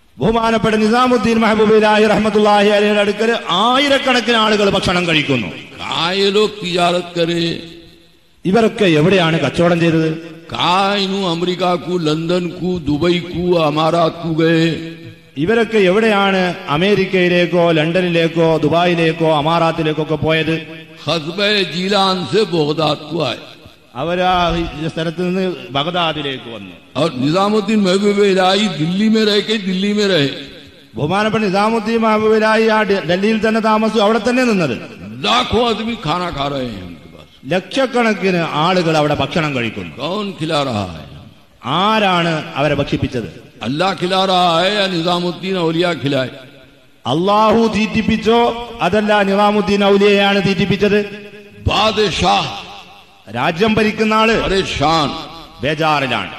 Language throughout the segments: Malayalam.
ബഹുമാനപ്പെട്ട നിസാമുദ്ദീൻ മെഹബൂബിലാഹി റഹ്മത്തുള്ളാഹി അലയുടെ അടുക്കൽ ആയിരക്കണക്കിന് ആളുകൾ ഭക്ഷണം കഴിക്കുന്നു कहा ये लोग तिजारत करे ഇവരൊക്കെ എവിടെയാണ് കച്ചവടം ചെയ്തത് कहा इन्हू अमेरिका को लंदन को दुबई को अमारात को गए ഇവരൊക്കെ എവിടെയാണ് അമേരിക്കയിലേക്കോ ലണ്ടനിലേക്കോ ദുബായിലേക്കോ അമാറാത്തിലേക്കോ ഒക്കെ പോയത് हसब जीलान से बगदाद को आए അവർ ആ സ്ഥലത്ത് നിന്ന് ബഗദാദിലേക്ക് വന്നു और निजामुद्दीन महबूब इलाही दिल्ली में रह के दिल्ली में रहे ബഹുമാനപ്പെട്ട നിസാമുദ്ദീൻ മഹബൂബിലായി ആ ഡ- ഡൽഹിയിൽ തന്നെ താമസിച്ചു അവിടെ തന്നെ നിന്നത് लाखों आदमी खाना खा रहे हैं उनके पास ലക്ഷക്കണക്കിന് ആളുകൾ അവിടെ ഭക്ഷണം കഴിക്കുന്നു कौन खिला रहा है ആരാണ് അവരെ ഭക്ഷിപ്പിച്ചത് अल्लाह खिला रहा है या निजामुद्दीन औलिया खिलाए അള്ളാഹു തീറ്റിപ്പിച്ചോ അതല്ല നിസാമുദ്ദീൻ ഔലിയയാണ് തീറ്റിപ്പിച്ചത് बादशाह രാജ്യം ഭരിക്കുന്ന ആള് परेशान ബേജാറിലാണ്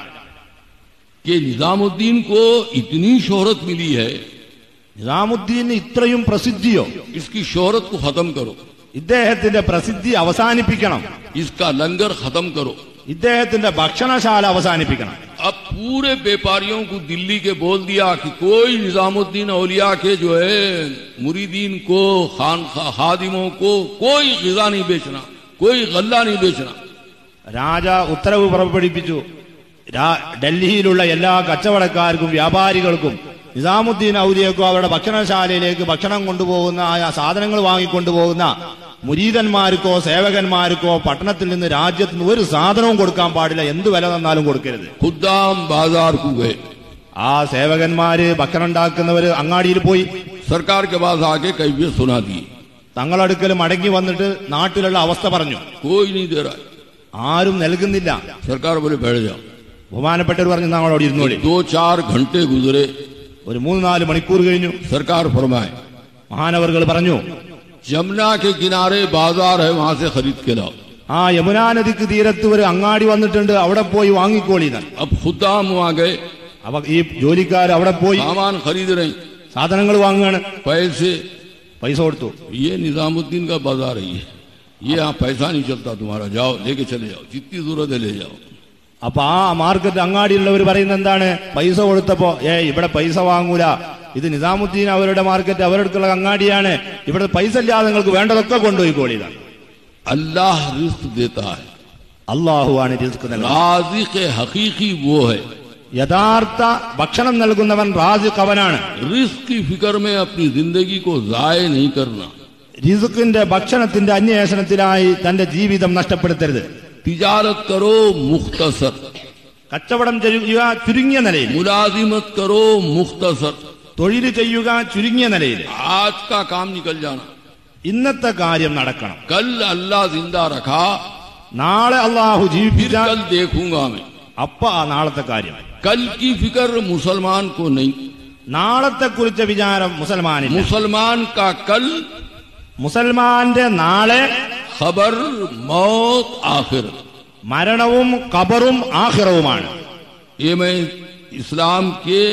कि निजामुद्दीन को इतनी शोहरत मिली है നിസാമുദ്ദീന് ഇത്രയും പ്രസിദ്ധിയോ इसकी शोहरत को खत्म करो ഇദ്ദേഹത്തിന്റെ പ്രസിദ്ധി അവസാനിപ്പിക്കണം इसका लंगर खत्म करो ഇദ്ദേഹത്തിന്റെ भक्षणशाല അവസാനിപ്പിക്കണം अब पूरे व्यापारियों को दिल्ली के बोल दिया कि कोई निजामुद्दीन औलिया के जो है मुरीदीन को खान खादिमों को कोई गजा नहीं बेचना कोई गल्ला नहीं बेचना രാജ ഉത്തരവ് പുറപ്പെടുവിപ്പിച്ചു രാ- ഡൽഹിയിലുള്ള എല്ലാ കച്ചവടക്കാർക്കും വ്യാപാരികൾക്കും നിസാമുദ്ദീൻ ഔലിയക്കോ അവരുടെ ഭക്ഷണശാലയിലേക്ക് ഭക്ഷണം കൊണ്ടുപോകുന്ന ആ സാധനങ്ങൾ വാങ്ങിക്കൊണ്ടുപോകുന്ന മുരീതന്മാർക്കോ സേവകന്മാർക്കോ പട്ടണത്തിൽ നിന്ന് രാജ്യത്ത് നിന്ന് ഒരു സാധനവും കൊടുക്കാൻ പാടില്ല എന്ത് വില തന്നാലും കൊടുക്കരുത് खुदाम बाजार को गए ആ സേവകന്മാര് ഭക്ഷണം ഉണ്ടാക്കുന്നവര് അങ്ങാടിയിൽ പോയി सरकार के पास आके कैफियत सुना दी തങ്ങളടുക്കൽ മടങ്ങി വന്നിട്ട് നാട്ടിലുള്ള അവസ്ഥ പറഞ്ഞു कोई नहीं दे रहा है ആരും നൽകുന്നില്ല सरकार बोले बैठ जाओ ബഹുമാനപ്പെട്ടവർ പറഞ്ഞു ഞങ്ങൾ അവിടെ ഇരുന്നോളി दो चार घंटे गुजरे ഒരു മൂന്ന് നാല് മണിക്കൂർ കഴിഞ്ഞു सरकार फरमाए മഹാനവറുകൾ പറഞ്ഞു जमुना के किनारे बाजार है वहां से खरीद के लाओ ആ യമുനാ നദിക്ക് തീരത്ത് ഒരു അങ്ങാടി വന്നിട്ടുണ്ട് അവിടെ പോയി വാങ്ങിക്കോളി എന്ന് अब खुदाम वहां गए അപ്പൊ ഈ ജോലിക്കാർ അവിടെ പോയി सामान खरीद रहे हैं സാധനങ്ങൾ വാങ്ങുകയാണ് पैसे പൈസ കൊടുത്തു ये निजामुद्दीन का बाजार है ये ये यहाँ पैसा नहीं चलता तुम्हारा जाओ लेके चले जाओ जितनी जरूरत है ले जाओ അപ്പൊ ആ മാർക്കറ്റ് അങ്ങാടിയുള്ളവർ പറയുന്നത് എന്താണ് പൈസ കൊടുത്തപ്പോ ഏ ഇവിടെ പൈസ വാങ്ങൂല ഇത് നിസാമുദ്ദീൻ അവരുടെ മാർക്കറ്റ് അവരുടെ അങ്ങാടിയാണ് ഇവിടെ പൈസ ഇല്ലാതെ നിങ്ങൾക്ക് വേണ്ടതൊക്കെ കൊണ്ടുപോയിക്കോളി ഇതാണ് अल्लाह रिस्क देता है അള്ളാഹു ആണ് റിസ്ക് നൽകുന്നത് राजिक हकीकी वो है യഥാർത്ഥ ഭക്ഷണം നൽകുന്നവൻ റാസിഖ് അവനാണ് रिस्क की फिक्र में अपनी जिंदगी को जाय नहीं करना റിസുക്കിന്റെ ഭക്ഷണത്തിന്റെ അന്വേഷണത്തിലായി തന്റെ ജീവിതം നഷ്ടപ്പെടുത്തരുത് तिजारत करो मुख्तसर കച്ചവടം ചെയ്യുക ചുരുങ്ങിയ നിലയിൽ मुलाजिमत करो मुख्तसर തൊഴിൽ ചെയ്യുക ചുരുങ്ങിയ നിലയിൽ आज का काम निकल जाना ഇന്നത്തെ കാര്യം നടക്കണം कल अल्लाह जिंदा रखा നാളെ അള്ളാഹു फिर ജീവിപ്പിച്ചാൽ कल देखूंगा मैं അപ്പ ആ നാളത്തെ കാര്യം कल की फिक्र मुसलमान को नहीं നാളത്തെ കുറിച്ച വിചാരം മുസൽമാനില്ല मुसलमान का कल മുസൽമാന്റെ നാളെ खबर मौत आखिर മരണവും കബറും ആഹിറവുമാണ് ये मैं इस्लाम के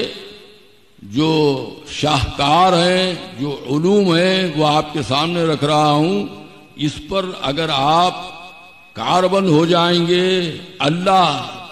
जो शाहकार हैं जो उलूम हैं वो आपके सामने रख रहा हूं इस पर अगर आप कारबन हो जाएंगे अल्लाह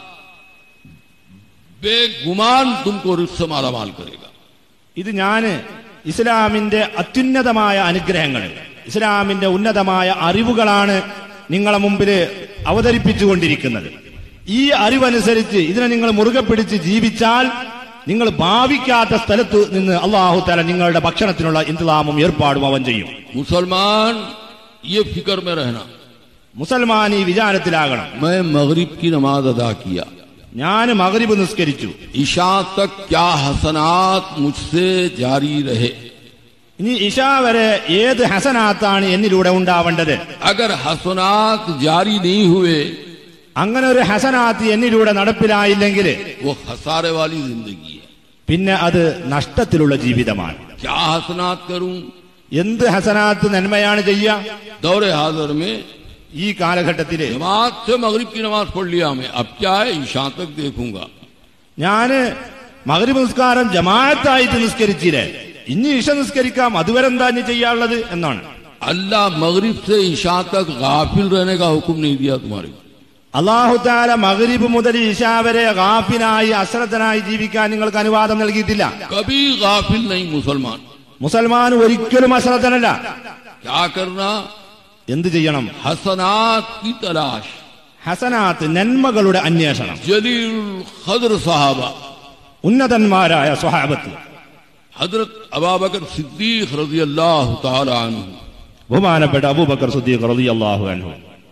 बेगुमान तुमको रिस्क से माला माल करेगा ഇത് ഞാന് ഇസ്ലാമിന്റെ അത്യുന്നതമായ അനുഗ്രഹങ്ങൾ ഇസ്ലാമിന്റെ ഉന്നതമായ അറിവുകളാണ് നിങ്ങളെ മുമ്പിൽ അവതരിപ്പിച്ചുകൊണ്ടിരിക്കുന്നത് ഈ അറിവനുസരിച്ച് ഇതിനെ നിങ്ങൾ മുറുകെ പിടിച്ച് ജീവിച്ചാൽ നിങ്ങൾ ഭാവിക്കാത്ത സ്ഥലത്ത് നിന്ന് അള്ളാഹു തല നിങ്ങളുടെ ഭക്ഷണത്തിനുള്ള ഇന്തിലാമും ഏർപ്പാടും അവൻ ചെയ്യും मुसलमान ये फिक्र में रहना മുസൽമാൻ ഈ വിചാരത്തിലാകണം मैं मगरिब की नमाज अदा किया ഞാൻ മകരിബ് നിസ്കരിച്ചു ईशा तक क्या हसनात मुझसे जारी रहे ഇനി ഇഷ വരെ ഏത് ഹസനാത്താണ് എന്നിലൂടെ ഉണ്ടാവേണ്ടത് अगर हसनात जारी नहीं हुए അങ്ങനെ ഒരു ഹസനാത്ത് എന്നിലൂടെ നടപ്പിലായില്ലെങ്കിൽ वो खसारे वाली जिंदगी है പിന്നെ അത് നഷ്ടത്തിലുള്ള ജീവിതമാണ് क्या हसनात करूं എന്ത് ഹസനാത്ത് നന്മയാണ് ചെയ്യുക दौरे हाजिर में ഈ കാലഘട്ടത്തില് जमात से मगरिब की नमाज पढ़ लिया मैं अब क्या है ईशा तक देखूंगा ഞാന് മകരിബ് നിസ്കാരം ജമാഅത്തായിട്ട് നിസ്കരിച്ചില്ലേ ഇനി ഇഷ നിസ്കരിക്കാം അതുവരെ എന്താ ഇനി ചെയ്യാനുള്ളത് എന്നാണ് अल्लाह मगरिब से ईशा तक गाफिल रहने का हुक्म नहीं दिया तुम्हारे को അള്ളാഹുത്താല മഗ്രിബ് മുതൽ ഇശാ വരെ ഗാഫിനായി അശ്രദ്ധനായി ജീവിക്കാൻ നിങ്ങൾക്ക് അനുവാദം നൽകിയിട്ടില്ല कभी गाफिल नहीं मुसलमान മുസൽമാൻ ഒരിക്കലും അശ്രദ്ധനല്ല क्या करना എന്ത് ചെയ്യണം हसनात की तलाश ഹസനാത്ത് നന്മകളുടെ അന്വേഷണം जलील खदर साहबा ഉന്നതന്മാരായ സ്വഹാബത്ത് हजरत अबाबकर सिद्दीक रजी अल्लाह तआला अन्हु ബഹുമാനപ്പെട്ട അബൂബക്കർ സുദ്ദീഖ് റളിയല്ലാഹു അൻഹു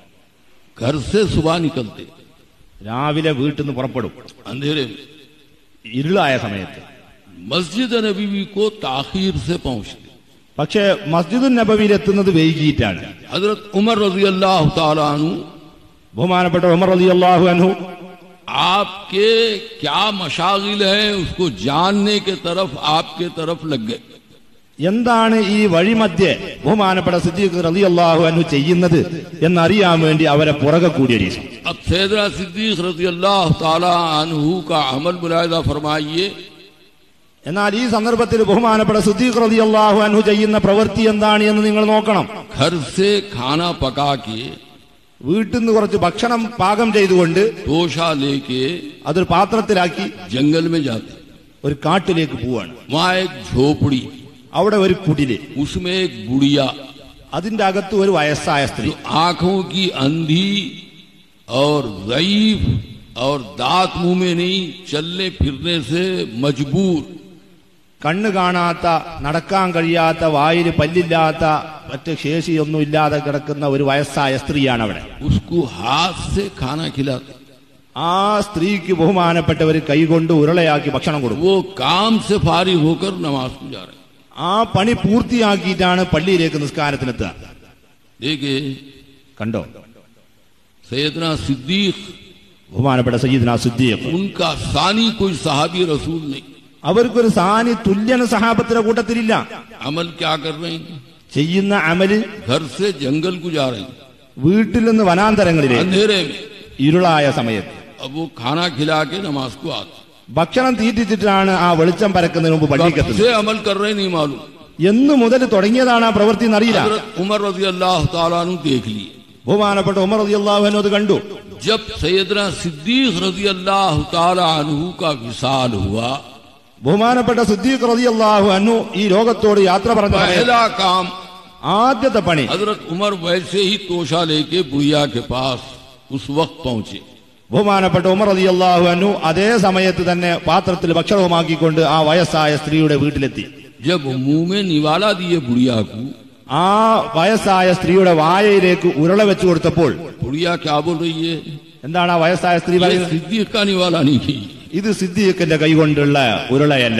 घर से सुबह निकलते രാവിലെ വീട്ടിൽ നിന്ന് പുറപ്പെടും अंधेरे में ഇരുളായ സമയത്ത് मस्जिद नबी को ताखीर से पहुंचते പക്ഷേ മസ്ജിദുൻ നബവിയിൽ എത്തുന്നത് വൈകിട്ടാണ് हजरत उमर रजी अल्लाह तआला अन्हु ബഹുമാനപ്പെട്ട ഉമർ റളിയല്ലാഹു അൻഹു आपके क्या मशागिल है उसको जानने के तरफ आपके तरफ लग गए എന്താണ് ഈ വഴിമധ്യേ ബഹുമാനപ്പെട്ട സിദ്ദീഖ് റളിയല്ലാഹു അൻഹു ചെയ്യുന്നത് എന്നറിയാൻ വേണ്ടി അവരെ പുറകെ കൂടിയ രീതി अब सैदरा सिद्दीक रजी अल्लाह तआला अन्हु का अमल मुलायदा फरमाइए എന്നാൽ ഈ സന്ദർഭത്തിൽ ബഹുമാനപ്പെട്ട സിദ്ദീഖ് റളിയല്ലാഹു അൻഹു ചെയ്യുന്ന പ്രവൃത്തി എന്താണ് എന്ന് നിങ്ങൾ നോക്കണം घर से खाना पका के വീട്ടിൽ നിന്ന് കുറച്ച് ഭക്ഷണം പാകം ചെയ്തുകൊണ്ട് तोशा लेके അതൊരു പാത്രത്തിലാക്കി जंगल में जाते ഒരു കാട്ടിലേക്ക് പോവാണ് वहां एक झोपड़ी അവിടെ ഒരു കുടില് उसमें एक बुढ़िया അതിന്റെ അകത്ത് ഒരു വയസ്സായ സ്ത്രീ जो आंखों की अंधी और जईफ और दांत मुंह में नहीं चलने फिरने से मजबूर കണ്ണ് കാണാത്ത നടക്കാൻ കഴിയാത്ത വായിൽ പല്ലില്ലാത്ത മറ്റ് ശേഷിയൊന്നും ഇല്ലാതെ കിടക്കുന്ന ഒരു വയസ്സായ സ്ത്രീയാണ് അവിടെ उसको हाथ से खाना खिलाते ആ സ്ത്രീക്ക് ബഹുമാനപ്പെട്ടവർ കൈകൊണ്ട് ഉരുളയാക്കി ഭക്ഷണം കൊടുക്കും वो काम से फारिग होकर नमाज को जा रहे ആ പണി പൂർത്തിയാക്കിയിട്ടാണ് പള്ളിയിലേക്ക് നിസ്കാരത്തിനെത്തുക देखिए കണ്ടോ सैदना सिद्दीक ബഹുമാനപ്പെട്ട സയ്യിദ്ന സിദ്ദീഖ് उनका सानी कोई सहाबी रसूल नहीं അവർക്കൊരു സാനി തുല്യന സഹാബത്തിന്റെ കൂട്ടത്തിലില്ല अमल क्या कर रहे हैं ചെയ്യുന്ന അമല് घर से जंगल को जा रहे हैं വീട്ടിൽ നിന്ന് വനാന്തരങ്ങളിലേക്ക് अंधेरे में ഇരുളായ സമയത്ത് अब वो खाना खिला के नमाज को आते ഭക്ഷണം തീറ്റിച്ചിട്ടാണ് ആ വെളിച്ചം പരക്കുന്നതിന് മുമ്പ് कब പള്ളിക്കെത്തുന്നത് से अमल कर रहे हैं नहीं मालूम എന്ന് മുതൽ തുടങ്ങിയതാണ് ആ പ്രവൃത്തി എന്നറിയില്ല हजरत उमर रजी अल्लाह तआला अन्हु देख लिए ബഹുമാനപ്പെട്ട ഉമർ റളിയല്ലാഹു അൻഹു അത് കണ്ടു जब सैदना सिद्दीक रजी अल्लाह तआला अन्हु का विसाल हुआ ബഹുമാനപ്പെട്ട സിദ്ദീഖ് റളിയല്ലാഹു അൻഹു ഈ ലോകത്തോട് യാത്ര പറഞ്ഞ സമയത്ത് पहला काम ആദ്യത്തെ പണി हजरत उमर वैसे ही तोशा लेके बुढ़िया के पास उस वक्त पहुंचे ബഹുമാനപ്പെട്ട ഉമർ റളിയല്ലാഹു അൻഹു അതേ സമയത്ത് തന്നെ പാത്രത്തിൽ ഭക്ഷണവുമാക്കിക്കൊണ്ട് ആ വയസ്സായ സ്ത്രീയുടെ വീട്ടിലെത്തി जब मुंह में निवाला दिए बुढ़िया को ആ വയസ്സായ സ്ത്രീയുടെ വായയിലേക്ക് ഉരുള വെച്ചു കൊടുത്തപ്പോൾ बुढ़िया क्या बोल रही है എന്താണ് ആ വയസ്സായ സ്ത്രീ ये പറയുന്നത് सिद्दीक का निवाला नहीं की ഇത് സിദ്ദീഖിന്റെ കൈകൊണ്ടുള്ള ഉരുളയല്ല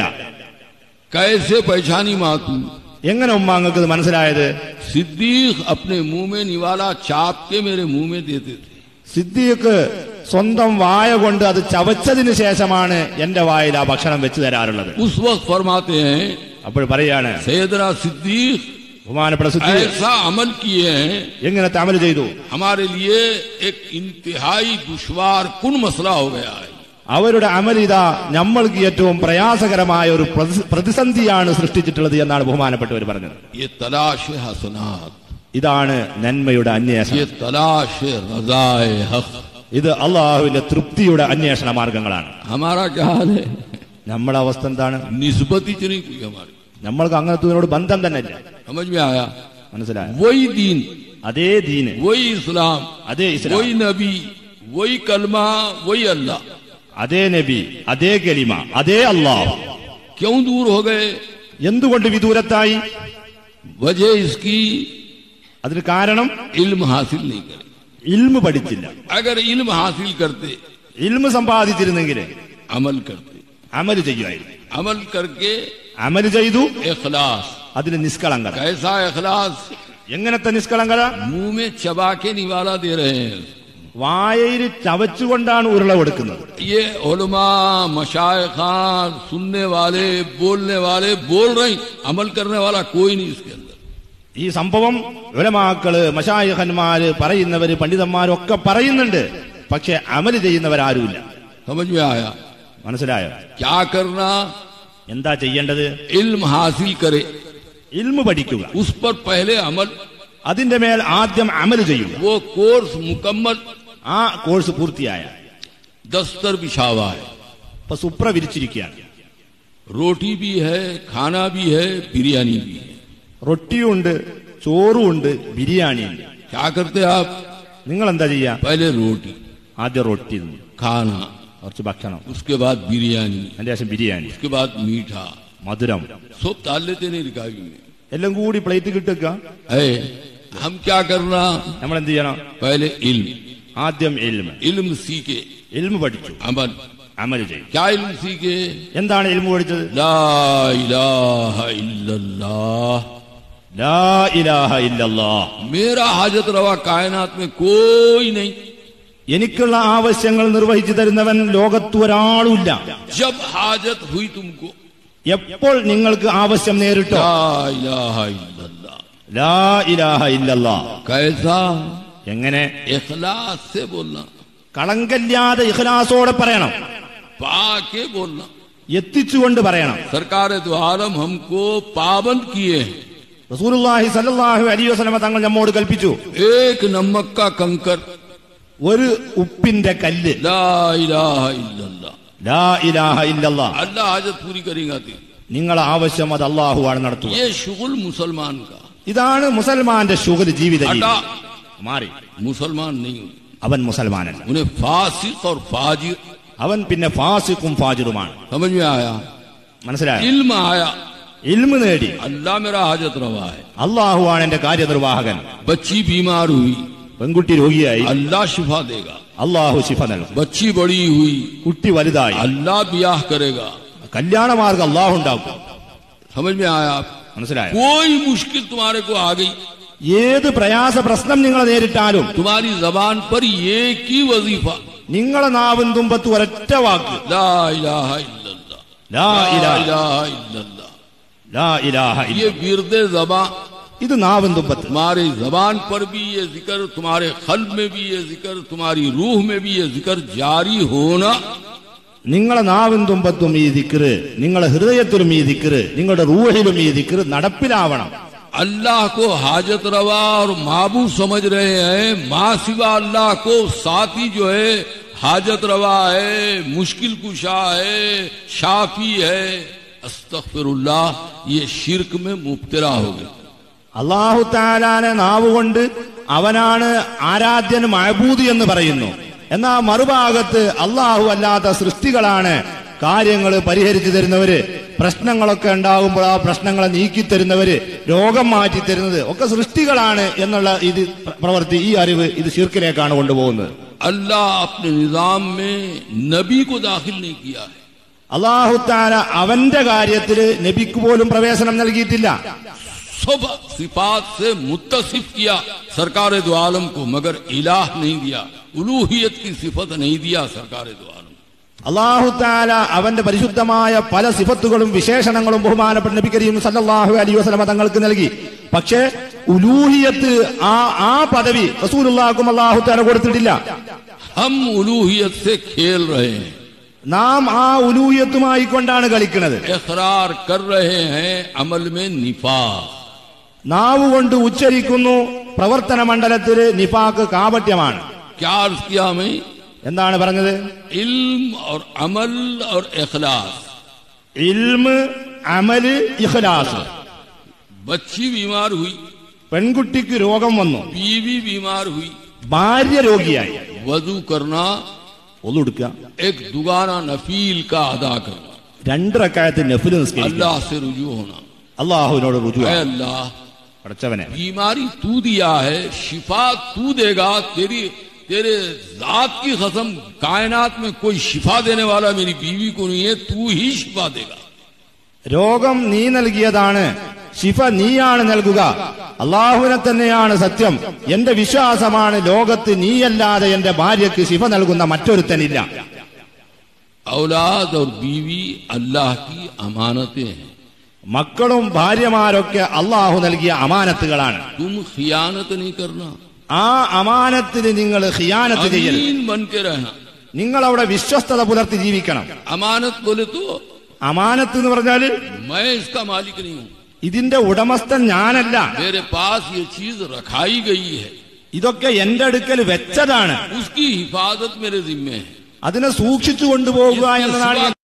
कैसे पहचानी माँ तू എങ്ങനെ ഉമ്മ അങ്ങക്ക് ഇത് മനസ്സിലായത് सिद्दीक अपने मुंह में निवाला चाप के मेरे मुंह में देते थे സിദ്ദീഖ് സ്വന്തം വായ കൊണ്ട് അത് ചവച്ചതിന് ശേഷമാണ് എന്റെ വായിൽ ആ ഭക്ഷണം വെച്ചു തരാറുള്ളത് उस वक्त फरमाते हैं അപ്പോൾ പറയാണ് सैदरा सिद्दीक ബഹുമാനപ്പെട്ട സിദ്ദീഖ് ऐसा अमल किए हैं എങ്ങനെ തമല് ചെയ്തു हमारे लिए एक इंतहाई दुश्वार कुन मसला हो गया है അവരുടെ അമലിത നമ്മൾക്ക് ഏറ്റവും പ്രയാസകരമായ ഒരു പ്രതി- പ്രതിസന്ധിയാണ് സൃഷ്ടിച്ചിട്ടുള്ളത് എന്നാണ് ബഹുമാനപ്പെട്ടവർ പറഞ്ഞത് ये तलाश है हसनात ഇതാണ് നന്മയുടെ അന്വേഷണം ये तलाश है रजाए हक ഇത് അള്ളാഹുവിന്റെ തൃപ്തിയുടെ അന്വേഷണ മാർഗങ്ങളാണ് हमारा क्या हाल है നമ്മുടെ അവസ്ഥ എന്താണ് निस्बत ही नहीं कोई हमारी നമ്മൾക്ക് അങ്ങനത്തതിനോട് ബന്ധം തന്നെ ഇല്ല समझ में आया മനസ്സിലായോ वही दीन അതേ ദീന് वही इस्लाम അതേ ഇസ്ലാം वही नबी वही कलमा वही अल्लाह അതേ നബി അതേ കലിമ അതേ അള്ളാഹ് क्यों दूर हो गए എന്തുകൊണ്ട് വിദൂരത്തായി वजह इसकी അതിന് കാരണം इल्म हासिल नहीं करे ഇൽമ് പഠിച്ചില്ല अगर इल्म हासिल करते ഇൽമ് സമ്പാദിച്ചിരുന്നെങ്കിൽ अमल करते അമല് ചെയ്യുമായിരുന്നു अमल करके അമല് ചെയ്തു इखलास അതിന് നിഷ്കളങ്കത कैसा इखलास എങ്ങനത്തെ നിഷ്കളങ്കത मुंह में चबा के निवाला दे रहे हैं വായയിൽ ചവച്ചുകൊണ്ടാണ് ഉരുള കൊടുക്കുന്നത് ये उलमा मशाखान सुनने वाले बोलने वाले बोल रहे हैं अमल करने वाला कोई नहीं इसके अंदर ഈ സംഭവം ഉലമാക്കള് മഷായഹന്മാര് പറയുന്നവര് പണ്ഡിതന്മാരും ഒക്കെ പറയുന്നുണ്ട് പക്ഷെ അമല് ചെയ്യുന്നവരാരുമില്ല समझ में आया മനസ്സിലായോ क्या करना എന്താ ചെയ്യേണ്ടത് इल्म हासिल करे ഇൽമു പഠിക്കുക उस पर पहले अमल അതിന്റെ മേൽ ആദ്യം അമല് ചെയ്യുക वो कोर्स मुकम्मल ആ കോഴ്സ് പൂർത്തിയായ दस्तर बिछा हुआ है ഇപ്പൊ സുപ്ര വിരിച്ചിരിക്കുകയാണ് रोटी भी है खाना भी है बिरयानी भी है റൊട്ടിയുണ്ട് ചോറുമുണ്ട് ബിരിയാണിയുണ്ട് क्या करते हैं आप നിങ്ങൾ എന്താ ചെയ്യാ पहले रोटी ആദ്യം റൊട്ടി തിന്നു खाना കുറച്ച് ഭക്ഷണം उसके बाद बिरयानी അതിന്റെ ശേഷം ബിരിയാണി उसके बाद मीठा മധുരം सब डाल लेते नहीं रिकावी में എല്ലാം കൂടി പ്ലേറ്റ് കിട്ടുക है हम क्या करना നമ്മൾ എന്ത് ചെയ്യണം पहले इल्म ആദ്യം എൽമ इल्म सीखे എൽമ പഠിച്ചു अमल അമൽ ചെയ്യും क्या इल्म सीखे എന്താണ് എൽമ പഠിച്ചത് ला इलाहा इल्लल्लाह ലാ ഇലാഹ ഇല്ലല്ലാ मेरा हाजत रवा कायनात में कोई नहीं എനിക്കുള്ള ആവശ്യങ്ങൾ നിർവഹിച്ചു തരുന്നവൻ ലോകത്ത് ഒരാളുമില്ല जब हाजत हुई तुमको എപ്പോൾ നിങ്ങൾക്ക് ആവശ്യം നേരിട്ടോ ला इलाहा इल्लल्लाह ലാ ഇലാഹ ഇല്ലല്ലാ कैसा എങ്ങനെ इखलास से बोलना കളങ്കല്ലാതെ ഇഖ്ലാസോടെ പറയണം पाके बोलना എത്തിച്ചുകൊണ്ട് പറയണം सरकार दो आलम हमको पाबंद किए हैं റസൂലുള്ളാഹി സല്ലല്ലാഹു അലൈഹി വസല്ലമ തങ്ങൾ നമ്മോട് കൽപ്പിച്ചു एक नमक का कंकर ഒരു ഉപ്പിന്റെ കല്ല് ला इलाहा इल्लल्लाह ലാ ഇലാഹ ഇല്ലല്ലാ अल्लाह हाजत पूरी करेगा तेरी നിങ്ങളെ ആവശ്യം അത് അള്ളാഹുവാണ് നടത്തുക ये शुगल मुसलमान का ഇതാണ് മുസൽമാന്റെ ശുഗൽ ജീവിത രീതി. हटा മാറി मुसलमान नहीं हुए അവൻ മുസൽമാനല്ല उन्हें फासिक और फाजिर അവൻ പിന്നെ ഫാസിക്കും ഫാജിറുമാണ് समझ में आया മനസ്സിലായോ इल्म आया ഇൽമ് നേടി अल्लाह मेरा हाजत रवा है അള്ളാഹുവാണ് എന്റെ കാര്യനിർവാഹകൻ बच्ची बीमार हुई പെൺകുട്ടി രോഗിയായി अल्लाह शिफा देगा അള്ളാഹു ശിഫ നൽകും बच्ची बड़ी हुई കുട്ടി വലുതായി अल्लाह ब्याह करेगा കല്യാണമാർഗം അള്ളാഹു ഉണ്ടാക്കും समझ में आया आप മനസ്സിലായോ कोई मुश्किल तुम्हारे को आ गई ഏത് പ്രയാസ പ്രശ്നം നിങ്ങൾ നേരിട്ടാലും तुम्हारी जबान पर एक ही वजीफा നിങ്ങളെ നാവും തുമ്പത്ത് ഒരൊറ്റ വാക്ക് ला इलाहा इल्लल्लाह ലാ ला ഇലാഹ इलाहा इल्लल्लाह ലാ ഇലാഹ ഇല്ല. ये विरद जबा ഇത് നാവും തുമ്പത്ത് तुम्हारे जबान पर भी ये जिक्र तुम्हारे खल्ब में भी ये जिक्र तुम्हारी रूह में भी ये जिक्र जारी होना നിങ്ങളെ നാവും തുമ്പത്തും ഈ ദിക്റ് നിങ്ങളെ ഹൃദയത്തിലും ഈ ദിക്റ് നിങ്ങളുടെ റൂഹിലും ഈ ദിക്റ് നടപ്പിലാവണം अल्लाह को हाजत रवा और माबूद समझ रहे हैं माँ सिवा अल्लाह को साथी जो है हाजत रवा है मुश्किल कुशा है शाफी है अस्तगफिरुल्लाह ये शिरक में मुब्तला हो गए അള്ളാഹു താലാനെ നാവുകൊണ്ട് അവനാണ് ആരാധ്യൻ മഴബൂതി എന്ന് പറയുന്നു എന്നാ മറുഭാഗത്ത് അള്ളാഹു അല്ലാത്ത സൃഷ്ടികളാണ് കാര്യങ്ങൾ പരിഹരിച്ചു തരുന്നവര് പ്രശ്നങ്ങളൊക്കെ ഉണ്ടാകുമ്പോൾ ആ പ്രശ്നങ്ങളെ നീക്കി തരുന്നവര് രോഗം മാറ്റി തരുന്നത് ഒക്കെ സൃഷ്ടികളാണ് എന്നുള്ള ഇത് പ്ര- പ്രവൃത്തി ഈ അറിവ് ഇത് ശീർക്കിലേക്കാണ് കൊണ്ടുപോകുന്നത് अल्लाह अपने निजाम में नबी को दाखिल नहीं किया है അള്ളാഹു താല അവന്റെ കാര്യത്തില് നബിക്ക് പോലും പ്രവേശനം നൽകിയിട്ടില്ല सब सिफात से मुत्तसिफ किया सरकार दो आलम को मगर इलाह नहीं दिया उलूहियत की सिफत नहीं दिया सरकार दो आलम അള്ളാഹു താല അവന്റെ പരിശുദ്ധമായ പല സിഫത്തുകളും വിശേഷണങ്ങളും ബഹുമാനപ്പെട്ട നബി കരീം സല്ലല്ലാഹു അലൈഹി വസല്ലമ തങ്ങൾക്ക് നൽകി പക്ഷേ ഉലൂഹിയത്ത് ആ ആ പദവി റസൂലുള്ളാഹിക്കും അള്ളാഹു താല കൊടുത്തിട്ടില്ല हम उलूहियत से खेल रहे हैं നാം ആ ഉലൂഹിയത്തുമായി കൊണ്ടാണ് കളിക്കുന്നത് इकरार कर रहे हैं अमल में निफाक നാവ് കൊണ്ട് ഉച്ചരിക്കുന്നു പ്രവർത്തന മണ്ഡലത്തില് നിഫാക്ക് കാപട്യമാണ് क्या अर्ज किया हमें എന്താണ് പറഞ്ഞത് इल्म और अमल और इखलास ഇൽമ് അമല് ഇഖ്ലാസ് बच्ची बीमार हुई പെൺകുട്ടിക്ക് രോഗം വന്നു बीवी बीमार हुई ഭാര്യ രോഗിയായി वजू करना ഒന്നെടുക്കുക एक दुगाना नफील का अदा करना രണ്ടരക്കാലത്ത് നഫില് നിസ്കരിക്കുക अल्लाह से रुजू होना അള്ളാഹുവിനോട് രുജു ऐ अल्लाह പഠിച്ചവനെ बीमारी तू दिया है शिफा तू देगा तेरी तेरे जात की कसम कायनात में कोई शिफा देने वाला मेरी बीवी को नहीं है तू ही शिफा देगा രോഗം നീ നൽകിയതാണ് ശിഫ നീയാണ് നൽകുക അള്ളാഹുവിനെ തന്നെയാണ് സത്യം എന്റെ വിശ്വാസമാണ് ലോകത്ത് നീയല്ലാതെ എന്റെ ഭാര്യയ്ക്ക് ശിഫ നൽകുന്ന മറ്റൊരുത്തനില്ല औलाद और बीवी अल्लाह की अमानतें हैं മക്കളും ഭാര്യമാരൊക്കെ അള്ളാഹു നൽകിയ അമാനത്തുകളാണ് तुम खियानत नहीं करना ആ അമാനത്തിന് നിങ്ങൾ ഖിയാനത്ത് ചെയ്യൽ अमीन बन के रहना നിങ്ങൾ അവിടെ വിശ്വസ്തത പുലർത്തി ജീവിക്കണം अमानत बोले तो അമാനത്ത് എന്ന് പറഞ്ഞാല് मैं इसका मालिक नहीं हूं ഇതിന്റെ ഉടമസ്ഥൻ ഞാനല്ല मेरे पास ये चीज रखाई गई है ഇതൊക്കെ എന്റെ അടുക്കൽ വെച്ചതാണ് उसकी हिफाजत मेरे जिम्मे है അതിനെ സൂക്ഷിച്ചു കൊണ്ടുപോകുക इसके എന്നതാണ് सिवा